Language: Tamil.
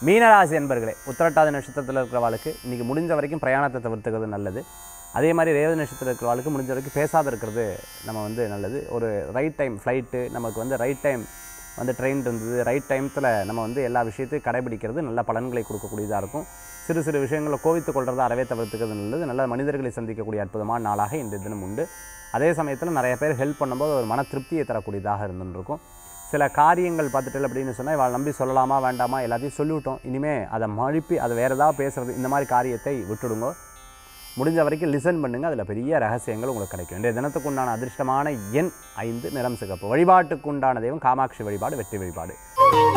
மீனராசி என்பர்களே உத்திரட்டாதி நட்சத்திரத்தில் இருக்கிறவாளுக்கு இன்றைக்கி முடிஞ்ச வரைக்கும் பிரயாணத்தை தவிர்த்துக்கிறது நல்லது அதே மாதிரி ரேவதி நட்சத்திரத்தில் இருக்கிறவாளுக்கு முடிஞ்ச வரைக்கும் பேசாத இருக்கிறது நம்ம வந்து நல்லது ஒரு ரைட் டைம் ஃப்ளைட்டு நமக்கு வந்து ரைட் டைம் வந்து ட்ரெயின் இருந்தது ரைட் டைமத்தில் நம்ம வந்து எல்லா விஷயத்தையும் கடைபிடிக்கிறது நல்ல பலன்களை கொடுக்கக்கூடியதாக இருக்கும் சிறு சிறு விஷயங்களை கோவித்து கொள்றதை அறவே தவிர்த்துக்கிறது நல்லது நல்ல மனிதர்களை சந்திக்கக்கூடிய அற்புதமான நாளாக இன்றைய தினம் உண்டு அதே சமயத்தில் நிறைய பேர் ஹெல்ப் பண்ணும்போது ஒரு மன திருப்தியை தரக்கூடியதாக இருந்துருக்கும் சில காரியங்கள் பார்த்துட்டு அப்படின்னு சொன்னால் இவள் நம்பி சொல்லலாமா வேண்டாமா எல்லாத்தையும் சொல்லிவிட்டோம் இனிமேல் அதை மழுப்பி அதை வேறு ஏதாவது பேசுகிறது இந்த மாதிரி காரியத்தை விட்டுடுங்க முடிஞ்ச வரைக்கும் லிசன் பண்ணுங்கள் அதில் பெரிய ரகசியங்கள் உங்களுக்கு கிடைக்கும் இன்றைய தினத்துக்கு உண்டான அதிர்ஷ்டமான எண் ஐந்து நிறம் சிகப்பு வழிபாட்டுக்கு உண்டான தெய்வம் காமாட்சி வழிபாடு வெற்றி வழிபாடு